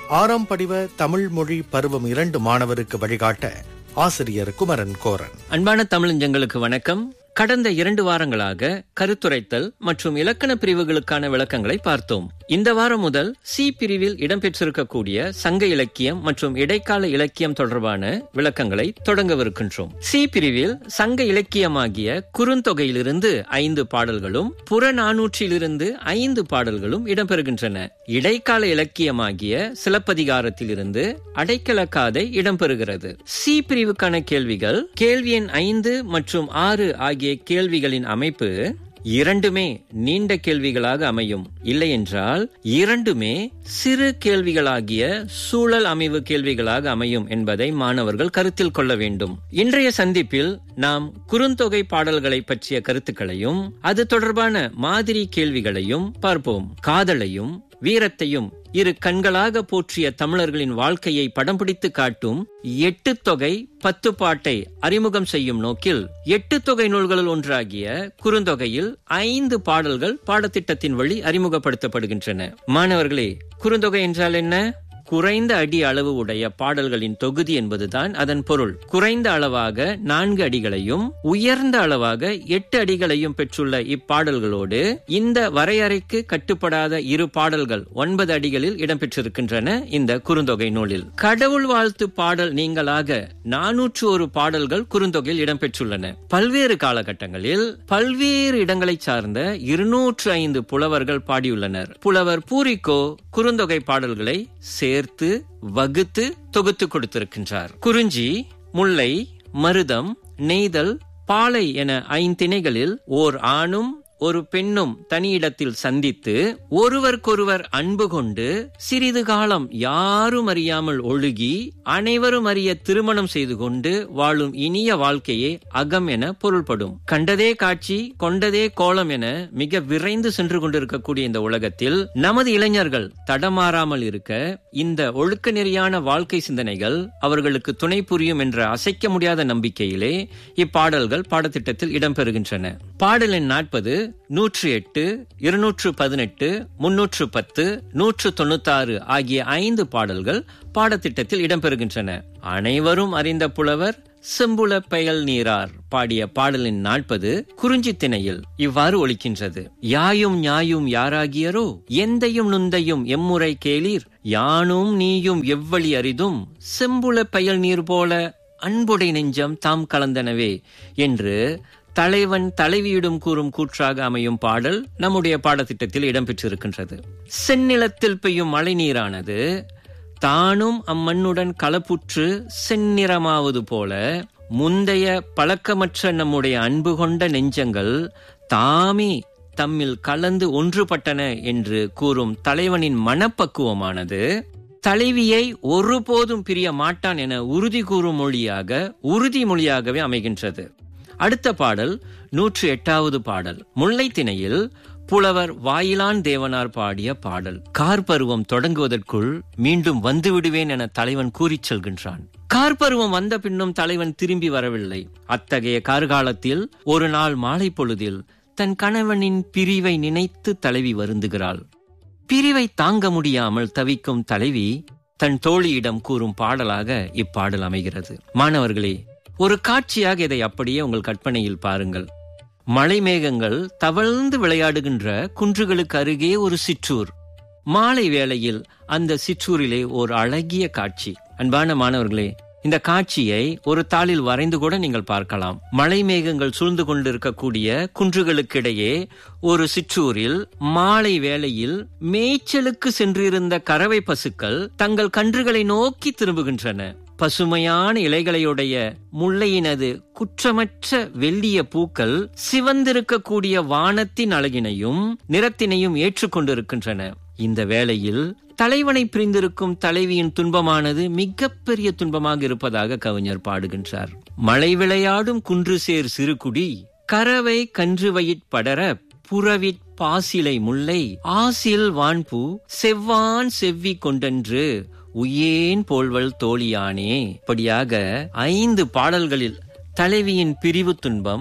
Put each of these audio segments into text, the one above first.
ஆறாம் படிவ தமிழ் மொழி பருவம் இரண்டு மாணவருக்கு வழிகாட்ட ஆசிரியர் குமரன் கோரன் அன்பான தமிழஞ்சங்களுக்கு வணக்கம் கடந்த இரண்டு வாரங்களாக கருத்துரைத்தல் மற்றும் இலக்கண பிரிவுகளுக்கான விளக்கங்களை பார்த்தோம் இந்த வாரம் முதல் சி பிரிவில் இடம்பெற்றிருக்கக்கூடிய சங்க இலக்கியம் மற்றும் இடைக்கால இலக்கியம் தொடர்பான விளக்கங்களை தொடங்கவிருக்கின்றோம் சி பிரிவில் சங்க இலக்கியமாகிய குறுந்தொகையிலிருந்து ஐந்து பாடல்களும் புறநானூற்றிலிருந்து ஐந்து பாடல்களும் இடம்பெறுகின்றன இடைக்கால இலக்கியமாகிய சிலப்பதிகாரத்திலிருந்து அடைக்கல காதை இடம்பெறுகிறது சி பிரிவுக்கான கேள்விகள் கேள்வி எண் ஐந்து மற்றும் ஆறு ஆகிய கேள்விகளின் அமைப்பு இரண்டுமே நீண்ட கேள்விகளாக அமையும் இல்லை என்றால் இரண்டுமே சிறு கேள்விகளாகிய சூழல் அமைவு கேள்விகளாக அமையும் என்பதை மாணவர்கள் கருத்தில் கொள்ள வேண்டும் இன்றைய சந்திப்பில் நாம் குறுந்தொகை பாடல்களை பற்றிய கருத்துக்களையும் அது தொடர்பான மாதிரி கேள்விகளையும் பார்ப்போம் காதலையும் வீரத்தையும் இரு கண்களாக போற்றிய தமிழர்களின் வாழ்க்கையை படம் பிடித்து காட்டும் எட்டு தொகை பத்து பாட்டை அறிமுகம் செய்யும் நோக்கில் எட்டு தொகை நூல்களில் ஒன்றாகிய குறுந்தொகையில் ஐந்து பாடல்கள் பாடத்திட்டத்தின் வழி அறிமுகப்படுத்தப்படுகின்றன மாணவர்களே குறுந்தொகை என்றால் என்ன குறைந்த அடி அளவு உடைய பாடல்களின் தொகுதி என்பதுதான் அதன் பொருள் குறைந்த அளவாக நான்கு அடிகளையும் உயர்ந்த அளவாக எட்டு அடிகளையும் பெற்றுள்ள இப்பாடல்களோடு இந்த வரையறைக்கு கட்டுப்படாத இரு பாடல்கள் ஒன்பது அடிகளில் இடம்பெற்றிருக்கின்றன இந்த குறுந்தொகை நூலில் கடவுள் வாழ்த்து பாடல் நீங்களாக நானூற்று ஒரு பாடல்கள் குறுந்தொகையில் இடம்பெற்றுள்ளன பல்வேறு காலகட்டங்களில் பல்வேறு இடங்களை சார்ந்த இருநூற்று ஐந்து புலவர்கள் பாடியுள்ளனர் புலவர் பூரிக்கோ குறுந்தொகை பாடல்களை சேர்த்து வகுத்து தொகுத்து கொடுத்திருக்கின்றார் குறிஞ்சி முல்லை மருதம் நெய்தல் பாலை என ஐந்திணைகளில் ஓர் ஆணும் ஒரு பெண்ணும் தனியிடத்தில் சந்தித்து ஒருவருக்கொருவர் அன்பு கொண்டு சிறிது காலம் யாரும் அறியாமல் ஒழுகி அனைவரும் அறிய திருமணம் செய்து கொண்டு வாழும் இனிய வாழ்க்கையே அகம் என பொருள்படும் கண்டதே காட்சி கொண்டதே கோலம் என மிக விரைந்து சென்று கொண்டிருக்கக்கூடிய இந்த உலகத்தில் நமது இளைஞர்கள் தடமாறாமல் இருக்க இந்த ஒழுக்க நெறியான வாழ்க்கை சிந்தனைகள் அவர்களுக்கு துணை புரியும் என்ற அசைக்க முடியாத நம்பிக்கையிலே இப்பாடல்கள் பாடத்திட்டத்தில் இடம்பெறுகின்றன பாடலின் நாற்பது நூற்று எட்டு இருநூற்று பதினெட்டு முன்னூற்று பத்து நூற்று தொண்ணூத்தாறு ஆகிய ஐந்து பாடல்கள் பாடத்திட்டத்தில் இடம்பெறுகின்றன அனைவரும் அறிந்த புலவர் செம்புல பெயல் நீரார் பாடிய பாடலின் நாற்பது குறிஞ்சி திணையில் இவ்வாறு ஒலிக்கின்றது யாயும் ஞாயும் யாராகியரோ எந்தையும் நுந்தையும் எம்முறை கேளீர் யானும் நீயும் எவ்வழி அரிதும் செம்புல பெயல் நீர் போல அன்புடை நெஞ்சம் தாம் கலந்தனவே என்று தலைவன் தலைவியிடும் கூறும் கூற்றாக அமையும் பாடல் நம்முடைய பாடத்திட்டத்தில் இடம்பெற்றிருக்கின்றது செந்நிலத்தில் பெய்யும் மழை நீரானது தானும் அம்மண்ணுடன் கலப்புற்று செந்நிறமாவது போல முந்தைய பழக்கமற்ற நம்முடைய அன்பு கொண்ட நெஞ்சங்கள் தாமே தம்மில் கலந்து ஒன்றுபட்டன என்று கூறும் தலைவனின் மனப்பக்குவமானது தலைவியை ஒருபோதும் பிரிய மாட்டான் என உறுதி கூறும் மொழியாக உறுதிமொழியாகவே அமைகின்றது அடுத்த பாடல் நூற்று எட்டாவது பாடல் முல்லைத்திணையில் புலவர் வாயிலான் தேவனார் பாடிய பாடல் கார்பருவம் தொடங்குவதற்குள் மீண்டும் வந்து விடுவேன் என தலைவன் கூறிச் செல்கின்றான் கார்பருவம் வந்த பின்னும் தலைவன் திரும்பி வரவில்லை அத்தகைய கார்காலத்தில் ஒரு நாள் மாலை பொழுதில் தன் கணவனின் பிரிவை நினைத்து தலைவி வருந்துகிறாள் பிரிவை தாங்க முடியாமல் தவிக்கும் தலைவி தன் தோழியிடம் கூறும் பாடலாக இப்பாடல் அமைகிறது மாணவர்களே ஒரு காட்சியாக இதை அப்படியே உங்கள் கற்பனையில் பாருங்கள் மலை மேகங்கள் தவழ்ந்து விளையாடுகின்ற குன்றுகளுக்கு அருகே ஒரு சிற்றூர் மாலை வேளையில் அந்த சிற்றூரிலே ஒரு அழகிய காட்சி அன்பான மாணவர்களே இந்த காட்சியை ஒரு தாளில் வரைந்து கூட நீங்கள் பார்க்கலாம் மலை மேகங்கள் சூழ்ந்து கொண்டிருக்கக்கூடிய குன்றுகளுக்கிடையே ஒரு சிற்றூரில் மாலை வேளையில் மேய்ச்சலுக்கு சென்றிருந்த கறவை பசுக்கள் தங்கள் கன்றுகளை நோக்கி திரும்புகின்றன பசுமையான இலைகளையுடைய முல்லையினது குற்றமற்ற வெள்ளிய பூக்கள் சிவந்திருக்கக்கூடிய வானத்தின் அழகினையும் நிறத்தினையும் ஏற்றுக்கொண்டிருக்கின்றன இந்த வேளையில் தலைவனை பிரிந்திருக்கும் தலைவியின் துன்பமானது மிகப்பெரிய துன்பமாக இருப்பதாக கவிஞர் பாடுகின்றார் மழை விளையாடும் குன்று சேர் சிறுகுடி கறவை கன்று வயிற்படர புறவிற் பாசிலை முல்லை ஆசில் வான்பூ செவ்வான் செவ்வி கொண்டன்று உயேன் போல்வள் தோழியானே இப்படியாக ஐந்து பாடல்களில் தலைவியின் பிரிவு துன்பம்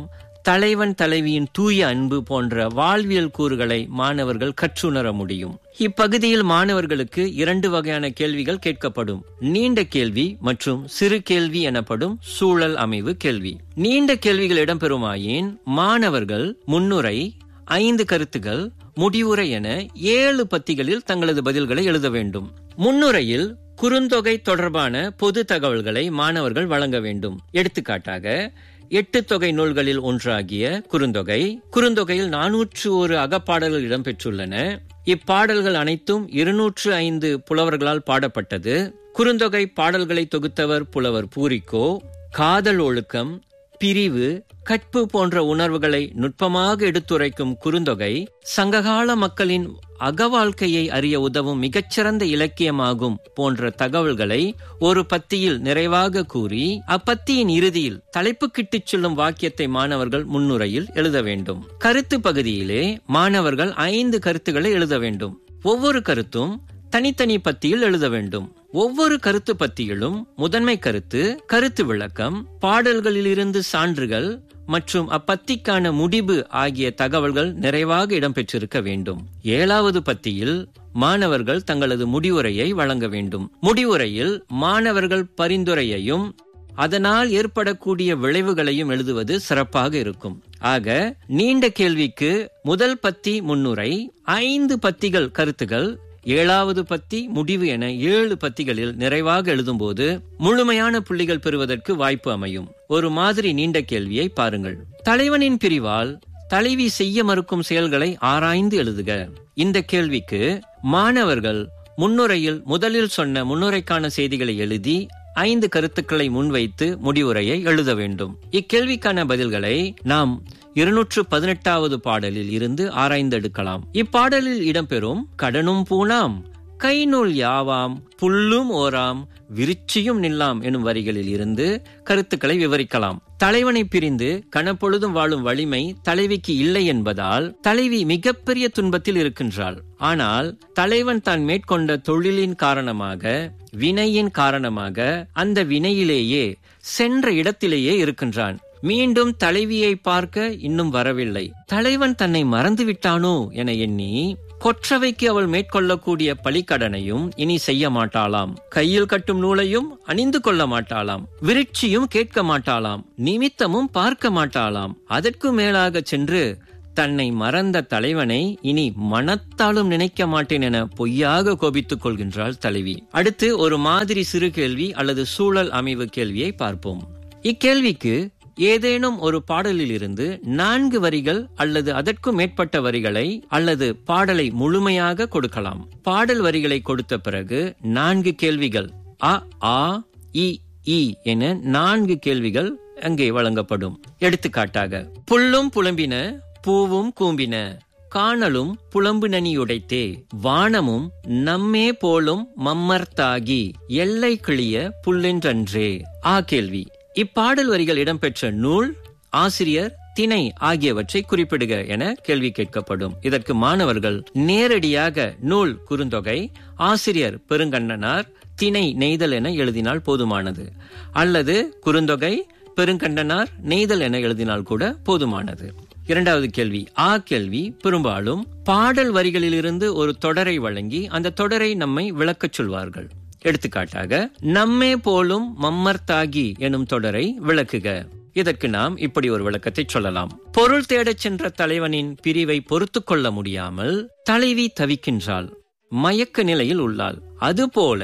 தலைவன் தலைவியின் தூய அன்பு போன்ற வாழ்வியல் கூறுகளை மாணவர்கள் கற்றுணர முடியும் இப்பகுதியில் மாணவர்களுக்கு இரண்டு வகையான கேள்விகள் கேட்கப்படும் நீண்ட கேள்வி மற்றும் சிறு கேள்வி எனப்படும் சூழல் அமைவு கேள்வி நீண்ட கேள்விகள் இடம்பெறுமாயின் மாணவர்கள் முன்னுரை ஐந்து கருத்துகள் முடிவுரை என ஏழு பத்திகளில் தங்களது பதில்களை எழுத வேண்டும் முன்னுரையில் குறுந்தொகை தொடர்பான பொது தகவல்களை மாணவர்கள் வழங்க வேண்டும் எடுத்துக்காட்டாக எட்டு தொகை நூல்களில் ஒன்றாகிய குறுந்தொகை குறுந்தொகையில் நானூற்று ஒரு அகப்பாடல்கள் இடம்பெற்றுள்ளன இப்பாடல்கள் அனைத்தும் இருநூற்று ஐந்து புலவர்களால் பாடப்பட்டது குறுந்தொகை பாடல்களை தொகுத்தவர் புலவர் பூரிக்கோ காதல் ஒழுக்கம் பிரிவு கற்பு போன்ற உணர்வுகளை நுட்பமாக எடுத்துரைக்கும் குறுந்தொகை சங்ககால மக்களின் அகவாழ்க்கையை அறிய உதவும் மிகச்சிறந்த இலக்கியமாகும் போன்ற தகவல்களை ஒரு பத்தியில் நிறைவாக கூறி அப்பத்தியின் இறுதியில் தலைப்பு கிட்டிச் சொல்லும் வாக்கியத்தை மாணவர்கள் முன்னுரையில் எழுத வேண்டும் கருத்து பகுதியிலே மாணவர்கள் ஐந்து கருத்துக்களை எழுத வேண்டும் ஒவ்வொரு கருத்தும் தனித்தனி பத்தியில் எழுத வேண்டும் ஒவ்வொரு கருத்து பத்தியிலும் முதன்மை கருத்து கருத்து விளக்கம் பாடல்களிலிருந்து சான்றுகள் மற்றும் அப்பத்திக்கான முடிவு ஆகிய தகவல்கள் நிறைவாக இடம்பெற்றிருக்க வேண்டும் ஏழாவது பத்தியில் மாணவர்கள் தங்களது முடிவுரையை வழங்க வேண்டும் முடிவுரையில் மாணவர்கள் பரிந்துரையையும் அதனால் ஏற்படக்கூடிய விளைவுகளையும் எழுதுவது சிறப்பாக இருக்கும் ஆக நீண்ட கேள்விக்கு முதல் பத்தி முன்னுரை ஐந்து பத்திகள் கருத்துகள் ஏழாவது பத்தி முடிவு என ஏழு பத்திகளில் நிறைவாக எழுதும்போது முழுமையான புள்ளிகள் பெறுவதற்கு வாய்ப்பு அமையும் ஒரு மாதிரி நீண்ட கேள்வியை பாருங்கள் தலைவனின் பிரிவால் தலைவி செய்ய மறுக்கும் செயல்களை ஆராய்ந்து எழுதுக இந்த கேள்விக்கு மாணவர்கள் முன்னுரையில் முதலில் சொன்ன முன்னுரைக்கான செய்திகளை எழுதி ஐந்து கருத்துக்களை முன்வைத்து முடிவுரையை எழுத வேண்டும் இக்கேள்விக்கான பதில்களை நாம் இருநூற்று பதினெட்டாவது பாடலில் இருந்து ஆராய்ந்தெடுக்கலாம் இப்பாடலில் இடம்பெறும் கடனும் பூணாம் கை நூல் யாவாம் புல்லும் ஓராம் விருச்சியும் நில்லாம் எனும் வரிகளில் இருந்து கருத்துக்களை விவரிக்கலாம் தலைவனை பிரிந்து கனப்பொழுதும் வாழும் வலிமை தலைவிக்கு இல்லை என்பதால் தலைவி மிகப்பெரிய துன்பத்தில் இருக்கின்றாள் ஆனால் தலைவன் தான் மேற்கொண்ட தொழிலின் காரணமாக வினையின் காரணமாக அந்த வினையிலேயே சென்ற இடத்திலேயே இருக்கின்றான் மீண்டும் தலைவியை பார்க்க இன்னும் வரவில்லை தலைவன் தன்னை மறந்து விட்டானோ என எண்ணி கொற்றவைக்கு அவள் மேற்கொள்ளக்கூடிய பழிக்கடனையும் இனி செய்ய மாட்டாளாம் கையில் கட்டும் நூலையும் அணிந்து கொள்ள மாட்டாளாம் விருட்சியும் கேட்க மாட்டாளாம் நிமித்தமும் பார்க்க மாட்டாளாம் அதற்கு மேலாக சென்று தன்னை மறந்த தலைவனை இனி மனத்தாலும் நினைக்க மாட்டேன் என பொய்யாக கோபித்துக் கொள்கின்றாள் தலைவி அடுத்து ஒரு மாதிரி சிறு கேள்வி அல்லது சூழல் அமைவு கேள்வியை பார்ப்போம் இக்கேள்விக்கு ஏதேனும் ஒரு பாடலில் இருந்து நான்கு வரிகள் அல்லது அதற்கும் மேற்பட்ட வரிகளை அல்லது பாடலை முழுமையாக கொடுக்கலாம் பாடல் வரிகளை கொடுத்த பிறகு நான்கு கேள்விகள் அ ஆ இ இ என நான்கு கேள்விகள் அங்கே வழங்கப்படும் எடுத்துக்காட்டாக புல்லும் புலம்பின பூவும் கூம்பின காணலும் புலம்பு நனியுடைத்தே வானமும் நம்மே போலும் மம்மர்த்தாகி எல்லை கிளிய புல்லென்றன்றே ஆ கேள்வி இப்பாடல் வரிகள் இடம்பெற்ற நூல் ஆசிரியர் திணை ஆகியவற்றை குறிப்பிடுக என கேள்வி கேட்கப்படும் இதற்கு மாணவர்கள் நேரடியாக நூல் குறுந்தொகை ஆசிரியர் பெருங்கண்ணனார் திணை நெய்தல் என எழுதினால் போதுமானது அல்லது குறுந்தொகை பெருங்கண்டனார் நெய்தல் என எழுதினால் கூட போதுமானது இரண்டாவது கேள்வி ஆ கேள்வி பெரும்பாலும் பாடல் வரிகளிலிருந்து ஒரு தொடரை வழங்கி அந்த தொடரை நம்மை விளக்கச் சொல்வார்கள் எடுத்துக்காட்டாக நம்மே போலும் மம்மர்த்தாகி எனும் தொடரை விளக்குக இதற்கு நாம் இப்படி ஒரு விளக்கத்தை சொல்லலாம் பொருள் தேடச் சென்ற தலைவனின் பிரிவை பொறுத்து கொள்ள முடியாமல் தலைவி தவிக்கின்றாள் மயக்க நிலையில் உள்ளாள் அதுபோல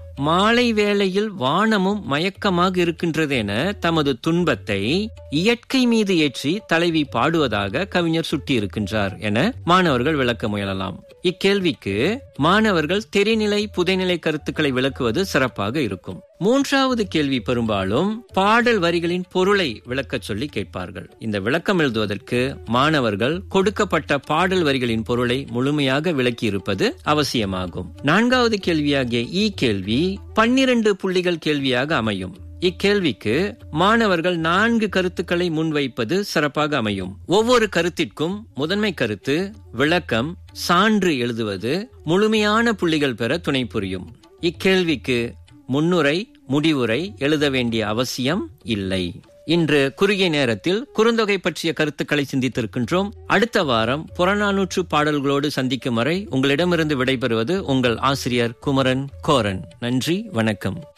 மாலை வேளையில் வானமும் மயக்கமாக இருக்கின்றது என தமது துன்பத்தை இயற்கை மீது ஏற்றி தலைவி பாடுவதாக கவிஞர் சுட்டியிருக்கின்றார் என மாணவர்கள் விளக்க முயலலாம் இக்கேள்விக்கு மாணவர்கள் தெரிநிலை புதைநிலை கருத்துக்களை விளக்குவது சிறப்பாக இருக்கும் மூன்றாவது கேள்வி பெரும்பாலும் பாடல் வரிகளின் பொருளை விளக்கச் சொல்லி கேட்பார்கள் இந்த விளக்கம் எழுதுவதற்கு மாணவர்கள் கொடுக்கப்பட்ட பாடல் வரிகளின் பொருளை முழுமையாக விளக்கி இருப்பது அவசியமாகும் நான்காவது கேள்வியாகிய இ கேள்வி பன்னிரண்டு புள்ளிகள் கேள்வியாக அமையும் இக்கேள்விக்கு மாணவர்கள் நான்கு கருத்துக்களை முன்வைப்பது சிறப்பாக அமையும் ஒவ்வொரு கருத்திற்கும் முதன்மை கருத்து விளக்கம் சான்று எழுதுவது முழுமையான புள்ளிகள் பெற துணை புரியும் இக்கேள்விக்கு முன்னுரை முடிவுரை எழுத வேண்டிய அவசியம் இல்லை இன்று குறுகிய நேரத்தில் குறுந்தொகை பற்றிய கருத்துக்களை சிந்தித்திருக்கின்றோம் அடுத்த வாரம் புறநானூற்று பாடல்களோடு சந்திக்கும் வரை உங்களிடமிருந்து விடைபெறுவது உங்கள் ஆசிரியர் குமரன் கோரன் நன்றி வணக்கம்